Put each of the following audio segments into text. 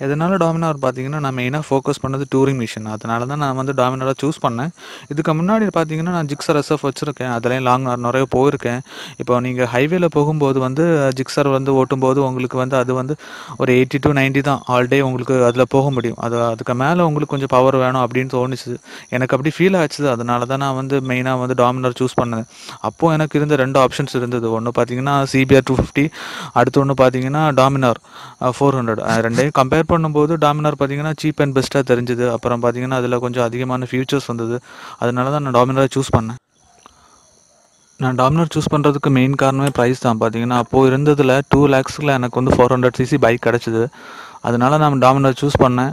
இதனால் டாமினார் பார்த்தீங்கன்னா நான் மெயினாக ஃபோக்கஸ் பண்ணது டூரிங் மிஷின் அதனால தான் நான் வந்து டாமினாரை சூஸ் பண்ணேன் இதுக்கு முன்னாடி பார்த்தீங்கன்னா நான் ஜிக்ஸர் எஸ்எஃப் வச்சுருக்கேன் அதுலேயும் லாங் நிறைய போயிருக்கேன் இப்போ நீங்கள் ஹைவேல போகும்போது வந்து ஜிக்ஸர் வந்து ஓட்டும்போது உங்களுக்கு வந்து அது வந்து ஒரு எயிட்டி டு 90 தான் ஆல் டே உங்களுக்கு அதில் போக முடியும் அது அதுக்கு மேலே உங்களுக்கு கொஞ்சம் பவர் வேணும் அப்படின்னு தோணுச்சு எனக்கு அப்படி ஃபீல் ஆச்சுது அதனால தான் நான் வந்து மெயினாக வந்து டாமினார் சூஸ் பண்ணேன் அப்போது எனக்கு இருந்த ரெண்டு ஆப்ஷன்ஸ் இருந்தது ஒன்று பார்த்தீங்கன்னா சிபிஆர் டூ ஃபிஃப்டி அடுத்து ஒன்று பார்த்தீங்கன்னா டாமினார் ஃபோர் ஹண்ட்ரட் ரெண்டையும் கம்பேர் பண்ணும்போது டாமினார் பார்த்தீங்கன்னா சீப் அண்ட் பெஸ்ட்டாக தெரிஞ்சுது அப்புறம் பார்த்தீங்கன்னா அதில் கொஞ்சம் அதிகமான ஃபியூச்சர்ஸ் வந்தது அதனால தான் நான் டாமினாரை சூஸ் பண்ணேன் நான் டாமினார் சூஸ் பண்ணுறதுக்கு மெயின் காரணமே ப்ரைஸ் தான் பார்த்தீங்கன்னா அப்போது இருந்ததில் டூ லேக்ஸில் எனக்கு வந்து ஃபோர் ஹண்ட்ரட் சிசி பைக் கிடச்சிது அதனால நான் டாமினார் சூஸ் பண்ணேன்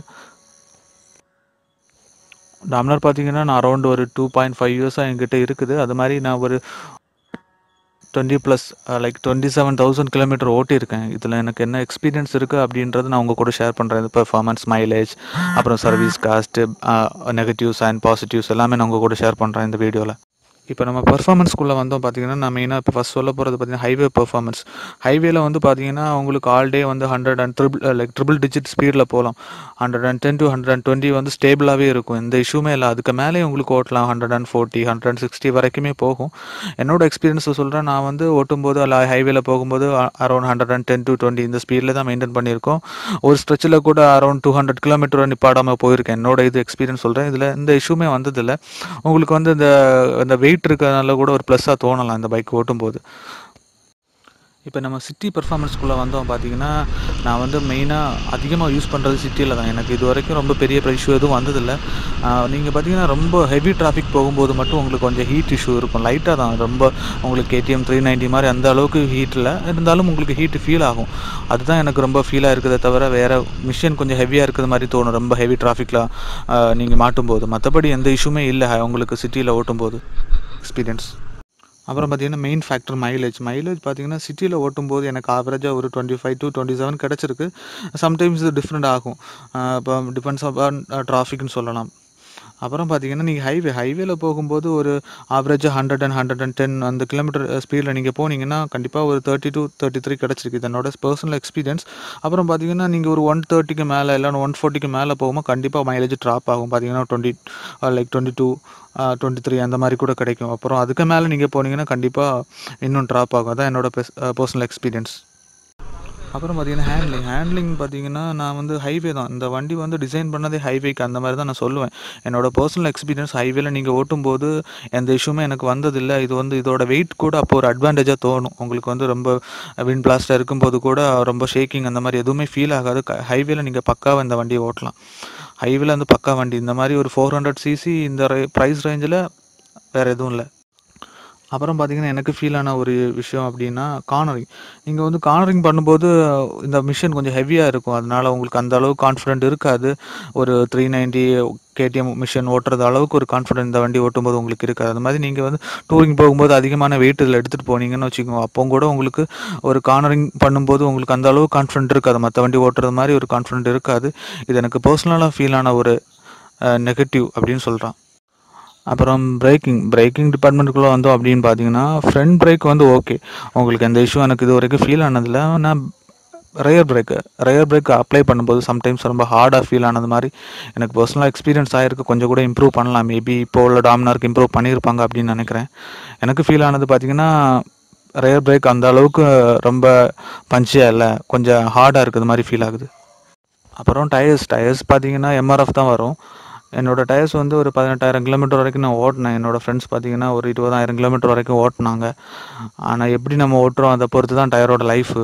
டாமினார் பார்த்தீங்கன்னா நான் அரௌண்ட் ஒரு டூ பாயிண்ட் ஃபைவ் இயர்ஸாக என்கிட்ட இருக்குது அது மாதிரி நான் ஒரு twenty plus like twenty seven thousand kilometre ஓட்டியிருக்கேன் இதில் எனக்கு என்ன எக்ஸ்பீரியன்ஸ் இருக்குது அப்படின்றது நான் உங்கள் கூட ஷேர் பண்ணுறேன் பெர்ஃபார்மன்ஸ் மைலேஜ் அப்புறம் service cost negatives and positives எல்லாமே நான் உங்கள் கூட ஷேர் பண்ணுறேன் இந்த வீடியோவில் இப்போ நம்ம பெர்ஃபார்மன்ஸ்குள்ளே வந்தோம் பார்த்தீங்கன்னா நான் மெயினாக இப்போ ஃபஸ்ட் சொல்ல போகிறது பார்த்தீங்கன்னா ஹைவே பெர்ஃபார்மன்ஸ் ஹைவேல வந்து பார்த்தீங்கன்னா உங்களுக்கு ஆல் டே வந்து hundred and triple like triple digit ஸ்பீடில் போகலாம் hundred and ten to hundred and twenty வந்து ஸ்டேபிளாகவே இருக்கும் எந்த இஷ்யூமே இல்லை அதுக்கு மேலே உங்களுக்கு ஓட்டலாம் hundred and forty hundred and sixty வரைக்குமே போகும் என்னோட எக்ஸ்பீரியன்ஸை சொல்கிறேன் நான் வந்து ஓட்டும்போது அல்ல ஹைவேல போகும்போது around hundred and ten to twenty இந்த ஸ்பீடில் தான் மெயின்டைன் பண்ணியிருக்கோம் ஒரு ஸ்ட்ரெச்சில் கூட அரௌண்ட் டூ ஹண்ட்ரட் கிலோமீட்டர் நிப்பாடாமல் போயிருக்கேன் என்னோட இது எக்ஸ்பீரியன்ஸ் சொல்கிறேன் இதில் இந்த இஷ்யூமே வந்ததில்லை உங்களுக்கு வந்து இந்த இந்த வெயிட் இருக்கிறதுனால கூட ஒரு ப்ளஸ்ஸாக தோணலாம் இந்த பைக் ஓட்டும்போது இப்போ நம்ம சிட்டி பெர்ஃபார்மன்ஸ்குள்ளே வந்தோம் பார்த்தீங்கன்னா நான் வந்து மெயினாக அதிகமாக யூஸ் பண்ணுறது சிட்டியில் தான் எனக்கு இது வரைக்கும் ரொம்ப பெரிய இஷ்யூ எதுவும் வந்ததில்லை நீங்கள் பார்த்தீங்கன்னா ரொம்ப ஹெவி டிராஃபிக் போகும்போது மட்டும் உங்களுக்கு கொஞ்சம் ஹீட் இஷ்யூ இருக்கும் லைட்டாக தான் ரொம்ப உங்களுக்கு கேடிஎம் த்ரீ நைன்ட்டி மாதிரி அந்த அளவுக்கு ஹீட்டில் இருந்தாலும் உங்களுக்கு ஹீட் ஃபீல் ஆகும் அதுதான் எனக்கு ரொம்ப ஃபீலாக இருக்குதே தவிர வேறு மிஷின் கொஞ்சம் ஹெவியாக இருக்கிற மாதிரி தோணும் ரொம்ப ஹெவி டிராஃபிக்கில் நீங்கள் மாட்டும்போது மற்றபடி எந்த இஷ்யூமே இல்லை உங்களுக்கு சிட்டியில் ஓட்டும்போது எக்ஸ்பீரியன்ஸ் அப்புறம் பார்த்தீங்கன்னா மெயின் ஃபேக்டர் மைலேஜ் மைலேஜ் பார்த்தீங்கன்னா சிட்டியில் ஓட்டும்போது எனக்கு ஆவரேஜாக ஒரு twenty five to twenty seven கிடச்சிருக்கு சம்டைம்ஸ் இது டிஃப்ரெண்ட் ஆகும் இப்போ டிபெண்ட்ஸ் அப்பான் டிராஃபிக்னு சொல்லலாம் அப்புறம் பார்த்தீங்கன்னா நீங்கள் ஹைவே ஹைவேல போகும்போது ஒரு ஆவரேஜாக hundred and hundred and ten அந்த கிலோமீட்டர் ஸ்பீடில் நீங்கள் போனீங்கன்னா கண்டிப்பாக ஒரு தேர்ட்டி டு தேர்ட்டி த்ரீ கிடச்சிருக்கு இது என்னோட பர்சனல் எக்ஸ்பீரியன்ஸ் அப்புறம் பார்த்தீங்கன்னா நீங்கள் ஒரு ஒன் தேர்ட்டிக்கு மேலே இல்லை ஒன் ஃபோர்ட்டிக்கு மேலே போகும்போது கண்டிப்பாக மைலேஜ் ட்ராப் ஆகும் பார்த்தீங்கன்னா twenty like twenty two twenty three அந்த மாதிரி கூட கிடைக்கும் அப்புறம் அதுக்கு மேலே நீங்கள் போனீங்கன்னா கண்டிப்பாக இன்னும் ட்ராப் ஆகும் அதான் என்னோட பர்சனல் எக்ஸ்பீரியன்ஸ் அப்புறம் பார்த்தீங்கன்னா ஹேண்ட்லிங் ஹேண்ட்லிங் பார்த்தீங்கன்னா நான் வந்து ஹைவே தான் இந்த வண்டி வந்து டிசைன் பண்ணதே ஹைவேக்கு அந்த மாதிரி தான் நான் சொல்லுவேன் என்னோட பர்சனல் எக்ஸ்பீரியன்ஸ் ஹைவேல நீங்கள் ஓட்டும்போது எந்த இஷ்யூமே எனக்கு வந்ததில்லை இது வந்து இதோட வெயிட் கூட அப்போ ஒரு அட்வான்டேஜாக தோணும் உங்களுக்கு வந்து ரொம்ப விண்ட் பிளாஸ்டாக இருக்கும்போது கூட ரொம்ப ஷேக்கிங் அந்த மாதிரி எதுவுமே ஃபீல் ஆகாது ஹைவேல நீங்கள் பக்காவாக இந்த வண்டியை ஓட்டலாம் ஹைவேல வந்து பக்கா வண்டி இந்த மாதிரி ஒரு ஃபோர் ஹண்ட்ரட் சிசி இந்த ப்ரைஸ் ரேஞ்சில் வேறு எதுவும் இல்லை அப்புறம் பார்த்தீங்கன்னா எனக்கு ஃபீல் ஆன ஒரு விஷயம் அப்படின்னா கார்னரிங் நீங்கள் வந்து கார்னரிங் பண்ணும்போது இந்த மிஷின் கொஞ்சம் ஹெவியாக இருக்கும் அதனால உங்களுக்கு அந்த அளவுக்கு கான்ஃபிடென்ட் இருக்காது ஒரு த்ரீ நைன்ட்டி கேடிஎம் மிஷின் ஓட்டுறது அளவுக்கு ஒரு கான்ஃபிடென்ட் இந்த வண்டி ஓட்டும்போது உங்களுக்கு இருக்காது அது மாதிரி நீங்கள் வந்து டூரிங் போகும்போது அதிகமான வெயிட் இதில் எடுத்துகிட்டு போனீங்கன்னு வச்சுக்கோங்க அப்போ கூட உங்களுக்கு ஒரு கார்னரிங் பண்ணும்போது உங்களுக்கு அந்த அளவுக்கு கான்ஃபிடென்ட் இருக்காது மற்ற வண்டி ஓட்டுறது மாதிரி ஒரு கான்ஃபிடென்ட் இருக்காது இது எனக்கு பர்சனலாக ஃபீல் ஆன ஒரு நெகட்டிவ் அப்படின்னு சொல்கிறேன் அப்புறம் பிரேக்கிங் பிரேக்கிங் டிபார்ட்மெண்ட்டுக்குள்ளே வந்தோம் அப்படின்னு பார்த்தீங்கன்னா ஃப்ரண்ட் பிரேக் வந்து ஓகே உங்களுக்கு எந்த இஷ்யூ எனக்கு இது வரைக்கும் ஃபீல் ஆனதில்ல நான் rear brake rear brake apply பண்ணும்போது சம்டைம்ஸ் ரொம்ப ஹார்டாக ஃபீல் ஆனது மாதிரி எனக்கு பர்சனலாக எக்ஸ்பீரியன்ஸ் ஆகிருக்கு கொஞ்சம் கூட இம்ப்ரூவ் பண்ணலாம் மேபி இப்போ உள்ள டாமினாருக்கு இம்ப்ரூவ் பண்ணியிருப்பாங்க அப்படின்னு நினைக்கிறேன் எனக்கு ஃபீல் ஆனது பார்த்தீங்கன்னா ரயர் பிரேக் அந்த அளவுக்கு ரொம்ப பஞ்சியாக இல்லை கொஞ்சம் ஹார்டாக இருக்குது மாதிரி ஃபீல் ஆகுது அப்புறம் டயர்ஸ் டயர்ஸ் பார்த்தீங்கன்னா எம்ஆர்எஃப் தான் வரும் என்னோடய டயர்ஸ் வந்து ஒரு பதினெட்டாயிரம் கிலோமீட்டர் வரைக்கும் நான் ஓட்டினேன் என்னோடய ஃப்ரெண்ட்ஸ் பார்த்தீங்கன்னா ஒரு இருபதாயிரம் கிலோமீட்டர் வரைக்கும் ஓட்டினாங்க ஆனால் எப்படி நம்ம ஓட்டுறோம் அதை பொறுத்து தான் டயரோட லைஃபு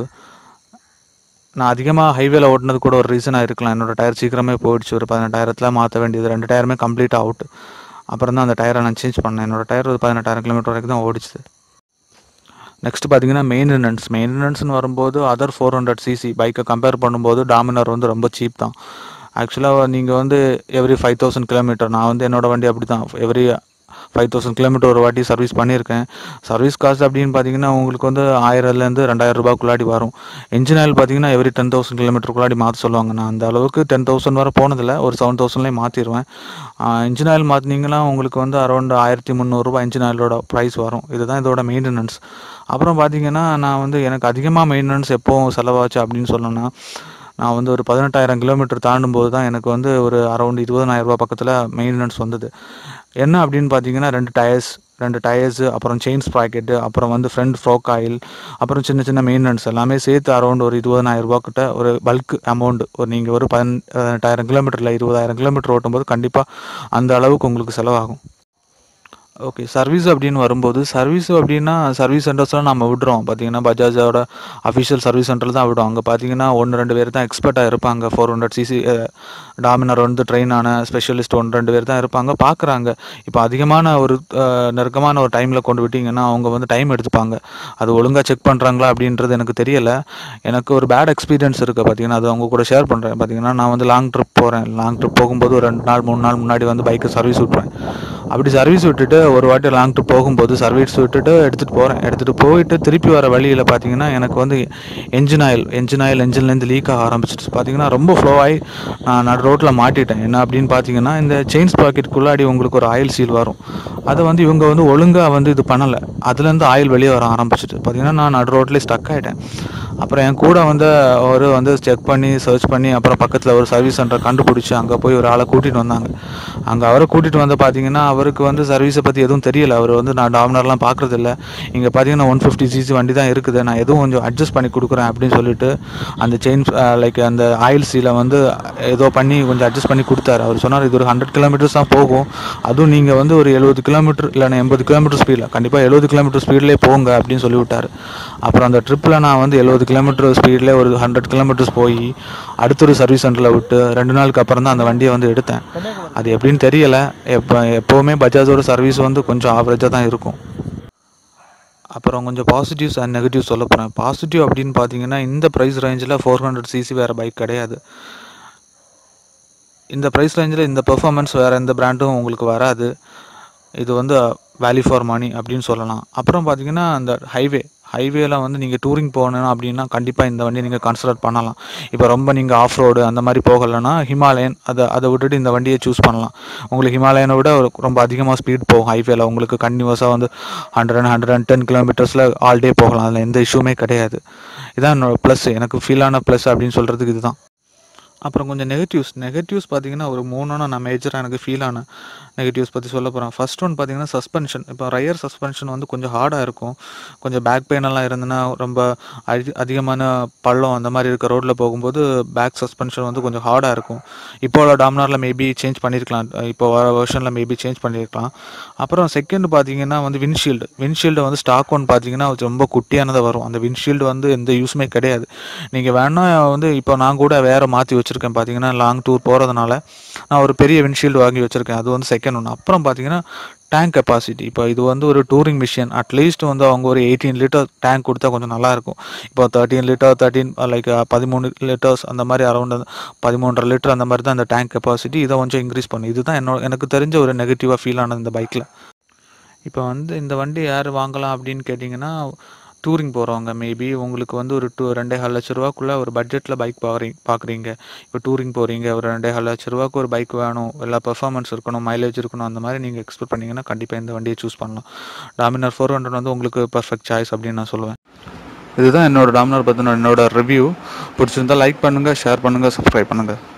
நான் அதிகமாக ஹைவேல ஓட்டினது கூட ஒரு ரீசனாக இருக்கலாம் என்னோடய டயர் சீக்கிரமே போயிடுச்சு ஒரு பதினெட்டாயிரத்தில் மாற்ற வேண்டியது ரெண்டு டயருமே கம்ப்ளீட் அவுட் அப்புறம் தான் அந்த டயரை நான் சேஞ்ச் பண்ணேன் என்னோடய டயர் ஒரு பதினெட்டாயிரம் கிலோமீட்டர் வரைக்கும் தான் ஓடிச்சு நெக்ஸ்ட் பார்த்தீங்கன்னா மெயின்டெனன்ஸ் மெயின்டெனன்ஸ்னு வரும்போது அதர் ஃபோர் ஹண்ட்ரட் சிசி பைக்கை கம்பேர் பண்ணும்போது டாமினார் வந்து ரொம்ப சீப் தான் ஆக்சுவலாக நீங்கள் வந்து எவ்ரி ஃபைவ் தௌசண்ட் கிலோமீட்டர் நான் வந்து என்னோடய வண்டி அப்படி தான் எவ்ரி ஃபைவ் தௌசண்ட் கிலோமீட்டர் ஒரு வாட்டி சர்வீஸ் பண்ணியிருக்கேன் சர்வீஸ் காஸ்ட் அப்படின்னு பார்த்தீங்கன்னா உங்களுக்கு வந்து ஆயிரம்லேருந்து ரெண்டாயிரம் ரூபாய்க்குள்ளாடி வரும் இன்ஜின் ஆயில் பார்த்தீங்கன்னா எவ்ரி டென் தௌசண்ட் கிலோமீட்டருக்குள்ளாடி மாற்ற சொல்லுவாங்க நான் அந்த அளவுக்கு டென் தௌசண்ட் வரை போனதில்லை ஒரு செவன் தௌசண்ட்லேயே மாற்றிடுவேன் இன்ஜின் ஆயில் மாற்றினீங்கன்னா உங்களுக்கு வந்து அரௌண்ட் ஆயிரத்தி முந்நூறுரூபா இன்ஜின் ஆயிலோட ப்ரைஸ் வரும் இதுதான் இதோட மெயின்டெனன்ஸ் அப்புறம் பார்த்தீங்கன்னா நான் வந்து எனக்கு அதிகமாக மெயின்டெனன்ஸ் எப்போவும் செலவாச்சு அப்படின்னு சொல்லணும்னா நான் வந்து ஒரு பதினெட்டாயிரம் கிலோமீட்டர் தாண்டும் போது தான் எனக்கு வந்து ஒரு அரௌண்ட் இருபதனாயிரம் ரூபாய் பக்கத்தில் மெயின்டெனன்ஸ் வந்தது என்ன அப்படின்னு பார்த்தீங்கன்னா ரெண்டு டயர்ஸ் ரெண்டு டயர்ஸு அப்புறம் செயின் ஸ்ப்ராக்கெட்டு அப்புறம் வந்து ஃப்ரண்ட் ஃப்ரோக் ஆயில் அப்புறம் சின்ன சின்ன மெயின்டெனன்ஸ் எல்லாமே சேர்த்து அரௌண்ட் ஒரு இருபதனாயிரம் ரூபா கிட்ட ஒரு பல்க் அமௌண்ட் ஒரு நீங்கள் ஒரு பதினெட்டாயிரம் கிலோமீட்டரில் இருபதாயிரம் கிலோமீட்டர் ஓட்டும்போது கண்டிப்பாக அந்த அளவுக்கு உங்களுக்கு செலவாகும் ஓகே சர்வீஸ் அப்படின்னு வரும்போது சர்வீஸ் அப்படின்னா சர்வீஸ் சென்டர்ஸ்லாம் நம்ம விடுறோம் பார்த்தீங்கன்னா பஜாஜோட அஃபிஷியல் சர்வீஸ் சென்டரில் தான் விடுறோம் அங்கே பார்த்தீங்கன்னா ஒன்று ரெண்டு பேர் தான் எக்ஸ்பர்ட்டாக இருப்பாங்க ஃபோர் ஹண்ட்ரட் சிசி டாமினர் வந்து ட்ரெயின் ஆன ஸ்பெஷலிஸ்ட் ஒன்று ரெண்டு பேர் தான் இருப்பாங்க பார்க்குறாங்க இப்போ அதிகமான ஒரு அஹ், நெருக்கமான ஒரு டைமில் கொண்டு விட்டிங்கன்னா அவங்க வந்து டைம் எடுத்துப்பாங்க அது ஒழுங்காக செக் பண்ணுறாங்களா அப்படின்றது எனக்கு தெரியலை எனக்கு ஒரு பேட் எக்ஸ்பீரியன்ஸ் இருக்குது பார்த்தீங்கன்னா அது அவங்க கூட ஷேர் பண்ணுறேன் பார்த்தீங்கன்னா நான் வந்து லாங் ட்ரிப் போகிறேன் லாங் ட்ரிப் போகும்போது ஒரு ரெண்டு நாள் மூணு நாள் முன்னாடி வந்து பைக்கை சர்வீஸ் விட்றேன் அப்படி சர்வீஸ் விட்டுட்டு ஒரு வாட்டி லாங் ட்ரிப் போகும்போது சர்வீஸ் விட்டுட்டு எடுத்துகிட்டு போகிறேன் எடுத்துகிட்டு போயிட்டு திருப்பி வர வழியில் பார்த்தீங்கன்னா எனக்கு வந்து என்ஜின் ஆயில் என்ஜின் ஆயில் என்ஜின்லேருந்து லீக் ஆக ஆரம்பிச்சிட்டு பார்த்தீங்கன்னா ரொம்ப ஃப்ளோ ஆகி நான் நடு ரோட்டில் மாட்டிட்டேன் என்ன அப்படின்னு பார்த்தீங்கன்னா இந்த செயின்ஸ் பாக்கெட்டுக்குள்ளாடி உங்களுக்கு ஒரு ஆயில் சீல் வரும் அதை வந்து இவங்க வந்து ஒழுங்காக வந்து இது பண்ணலை அதுலேருந்து ஆயில் வெளியே வர ஆரம்பிச்சிட்டு பார்த்தீங்கன்னா நான் நடு ரோட்லேயே ஸ்டக் ஆகிட்டேன் அப்புறம் என் கூட வந்து அவர் வந்து செக் பண்ணி சர்ச் பண்ணி அப்புறம் பக்கத்தில் ஒரு சர்வீஸ் சென்டர் கண்டுபிடிச்சி அங்கே போய் ஒரு ஆளை கூட்டிகிட்டு வந்தாங்க அங்கே அவரை கூட்டிகிட்டு வந்து பார்த்தீங்கன்னா அவருக்கு வந்து சர்வீஸை பற்றி எதுவும் தெரியல அவர் வந்து நான் டாமினர்லாம் பார்க்குறது இல்லை இங்கே பார்த்தீங்கன்னா ஒன் ஃபிஃப்டி சிசி வண்டி தான் இருக்குது நான் எதுவும் கொஞ்சம் அட்ஜஸ்ட் பண்ணி கொடுக்குறேன் அப்படின்னு சொல்லிட்டு அந்த செயின் லைக் அந்த ஆயில் சீலை வந்து ஏதோ பண்ணி கொஞ்சம் அட்ஜஸ்ட் பண்ணி கொடுத்தாரு அவர் சொன்னார் இது ஒரு ஹண்ட்ரட் கிலோமீட்டர்ஸ் தான் போகும் அதுவும் நீங்கள் வந்து ஒரு எழுபது கிலோமீட்டர் இல்லைன்னா எண்பது கிலோமீட்டர் ஸ்பீடில் கண்டிப்பாக எழுபது கிலோமீட்டர் ஸ்பீட்லேயே போங்க அப்படின்னு சொல்லி விட்டார் அப்புறம் அந்த ட்ரிப்பில் நான் வந்து எழுபது கிலோமீட்டர் ஸ்பீடில் ஒரு ஹண்ட்ரட் கிலோமீட்டர்ஸ் போய் அடுத்த ஒரு சர்வீஸ் சென்டரில் விட்டு ரெண்டு நாளுக்கு அப்புறம் தான் அந்த வண்டியை வந்து எடுத்தேன் அது எப்படின்னு தெரியல எப்போ எப்போவுமே பஜாஜோட சர்வீஸ் வந்து கொஞ்சம் ஆவரேஜாக தான் இருக்கும் அப்புறம் கொஞ்சம் பாசிட்டிவ்ஸ் அண்ட் நெகட்டிவ் சொல்ல போகிறேன் பாசிட்டிவ் அப்படின்னு பார்த்தீங்கன்னா இந்த ப்ரைஸ் ரேஞ்சில் ஃபோர் ஹண்ட்ரட் சிசி வேறு பைக் கிடையாது இந்த ப்ரைஸ் ரேஞ்சில் இந்த பெர்ஃபார்மன்ஸ் வேறு எந்த பிராண்டும் உங்களுக்கு வராது இது வந்து வேல்யூ ஃபார் மணி அப்படின்னு சொல்லலாம் அப்புறம் பார்த்தீங்கன்னா அந்த ஹைவே ஹைவேல வந்து நீங்கள் டூரிங் போகணும் அப்படின்னா கண்டிப்பாக இந்த வண்டியை நீங்கள் கன்சிடர் பண்ணலாம் இப்போ ரொம்ப நீங்கள் ஆஃப் ரோடு அந்த மாதிரி போகலைன்னா ஹிமாலயன் அதை அதை விட்டுட்டு இந்த வண்டியை சூஸ் பண்ணலாம் உங்களுக்கு ஹிமாலயனை விட ஒரு ரொம்ப அதிகமாக ஸ்பீட் போகும் ஹைவேல உங்களுக்கு கண்டினியூஸாக வந்து hundred and hundred and ten கிலோமீட்டர்ஸில் ஆல் டே போகலாம் அதில் எந்த இஷ்யூமே கிடையாது இதான் என்னோட ப்ளஸ் எனக்கு ஃபீலான ப்ளஸ் அப்படின்னு சொல்கிறதுக்கு இதுதான் அப்புறம் கொஞ்சம் நெகட்டிவ்ஸ் நெகட்டிவ்ஸ் பார்த்தீங்கன்னா ஒரு மூணுன்னா நான் மேஜராக எனக்கு ஃபீல் ஆன நெகட்டிவ்ஸ் பற்றி சொல்ல போகிறேன் ஃபர்ஸ்ட் ஒன் பார்த்தீங்கன்னா சஸ்பென்ஷன் இப்போ ரயர் சஸ்பென்ஷன் வந்து கொஞ்சம் ஹார்டாக இருக்கும் கொஞ்சம் பேக் பெயின் எல்லாம் இருந்ததுன்னா ரொம்ப அதி அதிகமான பள்ளம் அந்த மாதிரி இருக்க ரோட்டில் போகும்போது பேக் சஸ்பென்ஷன் வந்து கொஞ்சம் ஹார்டாக இருக்கும் இப்போ உள்ள டாமினாரில் மேபி சேஞ்ச் பண்ணியிருக்கலாம் இப்போ வர வெர்ஷனில் மேபி சேஞ்ச் பண்ணியிருக்கலாம் அப்புறம் செகண்ட் பார்த்தீங்கன்னா வந்து விண்ட்ஷீல்டு விண்ட்ஷீல்டு வந்து ஸ்டாக் ஒன் பார்த்தீங்கன்னா ரொம்ப குட்டியானதாக வரும் அந்த விண்ட்ஷீல்டு வந்து எந்த யூஸுமே கிடையாது நீங்கள் வேணா வந்து இப்போ நான் கூட வேறு மாற்றி வச்சுருக்கேன் பார்த்தீங்கன்னா லாங் டூர் போகிறதுனால நான் ஒரு பெரிய விண்ட்ஷீல்டு வாங்கி வச்சுருக்கேன் அது வந்து செகண்ட் ஒன்று அப்புறம் பார்த்தீங்கன்னா டேங்க் கெப்பாசிட்டி இப்போ இது வந்து ஒரு டூரிங் மிஷின் அட்லீஸ்ட் வந்து அவங்க ஒரு எயிட்டீன் லிட்டர் டேங்க் கொடுத்தா கொஞ்சம் நல்லாயிருக்கும் இப்போ தேர்ட்டீன் லிட்டர் தேர்ட்டீன் லைக் பதிமூணு லிட்டர்ஸ் அந்த மாதிரி அரௌண்ட் பதிமூன்றரை லிட்டர் அந்த மாதிரி தான் அந்த டேங்க் கெப்பாசிட்டி இதை கொஞ்சம் இன்க்ரீஸ் பண்ணும் இதுதான் என்னோட எனக்கு தெரிஞ்ச ஒரு நெகட்டிவாக ஃபீல் ஆனது இந்த பைக்கில் இப்போ வந்து இந்த வண்டி யார் வாங்கலாம் அப்படின்னு கேட்டிங்கன்னா டூரிங் போகிறவங்க மேபி உங்களுக்கு வந்து ஒரு டூ ரெண்டே கால் லட்ச ரூபாக்குள்ளே ஒரு பட்ஜெட்டில் பைக் பார்க்குறீங்க பார்க்குறீங்க இப்போ டூரிங் போகிறீங்க ஒரு ரெண்டே கால் லட்ச ரூபாக்கு ஒரு பைக் வேணும் எல்லா பெர்ஃபார்மன்ஸ் இருக்கணும் மைலேஜ் இருக்கணும் அந்த மாதிரி நீங்கள் எக்ஸ்பெக்ட் பண்ணீங்கன்னா கண்டிப்பாக இந்த வண்டியை சூஸ் பண்ணலாம் டாமினார் ஃபோர் ஹண்ட்ரட் வந்து உங்களுக்கு பர்ஃபெக்ட் சாய்ஸ் அப்படின்னு நான் சொல்லுவேன் இதுதான் என்னோட டாமினார் பற்றின என்னோட ரிவ்யூ பிடிச்சிருந்தா லைக் பண்ணுங்கள் ஷேர் பண்ணுங்கள் சப்ஸ்கிரைப் பண்ணுங்கள்